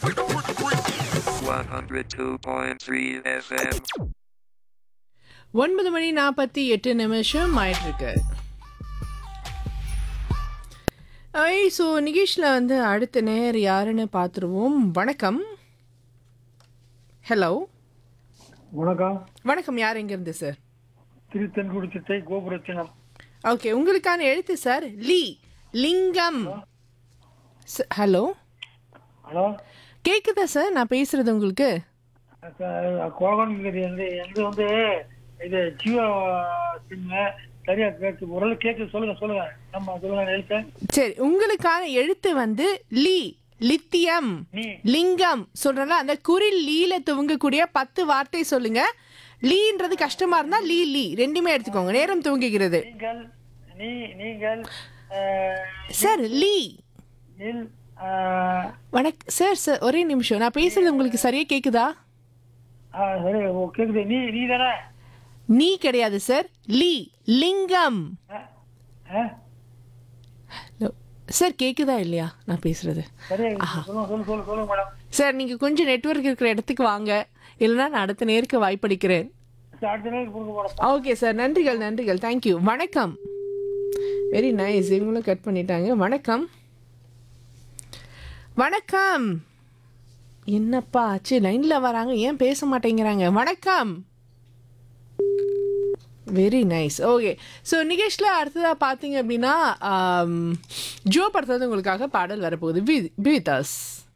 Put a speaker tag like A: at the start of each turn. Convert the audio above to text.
A: 102.3 FM.
B: ஒன்பது மணி நாற்பத்தி எட்டு நிமிஷம் ஆயிட்டிருக்கு ஐ ஸோ நிகேஷில் வந்து அடுத்த நேர் யாருன்னு பார்த்துருவோம் வணக்கம் ஹலோ
C: வணக்கம்
B: வணக்கம் யார் எங்கேருந்து சார்
C: திருத்தன்குடி சித்தை கோபுரத்தினம்
B: ஓகே உங்களுக்கான எழுத்து சார் லீ லிங்கம் ச- ஹலோ
C: ஹலோ
B: கேக்குதா சார் நான் பேசுறது உங்களுக்கு
C: கோகன்கிறது வந்து எந்த வந்து இது ஜியோ சிம்மு சரியா கேட்டு ஓரளவு கேட்கு சொல்லுங்க சொல்லுங்க நம்ம சொல்லுங்க எழுத்த
B: சரி உங்களுக்கான எழுத்து வந்து லீ லித்தியம்
C: நீ
B: லிங்கம் சொல்றேன்ல அந்த குறில் லீல துவங்கக்கூடிய பத்து வார்த்தை சொல்லுங்க லீன்றது கஷ்டமா இருந்தா லீ லீ ரெண்டுமே எடுத்துக்கோங்க நேரம் துவங்குகிறது
C: நீங்கள் நீ நீங்கள் அஹ்,
B: சார் லீ
C: நில் அஹ்,
B: வணக் சார் சார் ஒரே நிமிஷம் நான் பேசுறது உங்களுக்கு சரியா கேக்குதா
C: ஆ, சரி ஓ, கேக்குது நீ நீ தானே
B: நீ கிடையாது சார் லீ லிங்கம்
C: அஹ், அஹ்,
B: சார் கேக்குதா இல்லையா நான் பேசுறது
C: சரியா சொல்லுங்க சொல்லு சொல்லு சொல்லுங்க மேடம்
B: சார் நீங்க கொஞ்சம் நெட்வொர்க் இருக்கிற இடத்துக்கு வாங்க இல்லைன்னா நான் அடுத்த நேருக்கு வாய்ப்பளிக்கிறேன்
C: சரி, அடுத்த நாள் கொடுங்க மேடம்
B: ஓகே சார் நன்றிகள் நன்றிகள் தேங்க்யூ வணக்கம் வெரி நைஸ் இவங்களும் கட் பண்ணிட்டாங்க வணக்கம் வணக்கம் என்னப்பா ஆச்சு லைன்ல வராங்க ஏன் பேச மாட்டேங்கிறாங்க வணக்கம் வெரி நைஸ் ஓகே ஸோ நிகேஷ்ல அடுத்ததாக பார்த்தீங்க அப்படின்னா ஆம், ஜோ படத்துல உங்களுக்காக பாடல் வரப்போகுது வித் அஸ்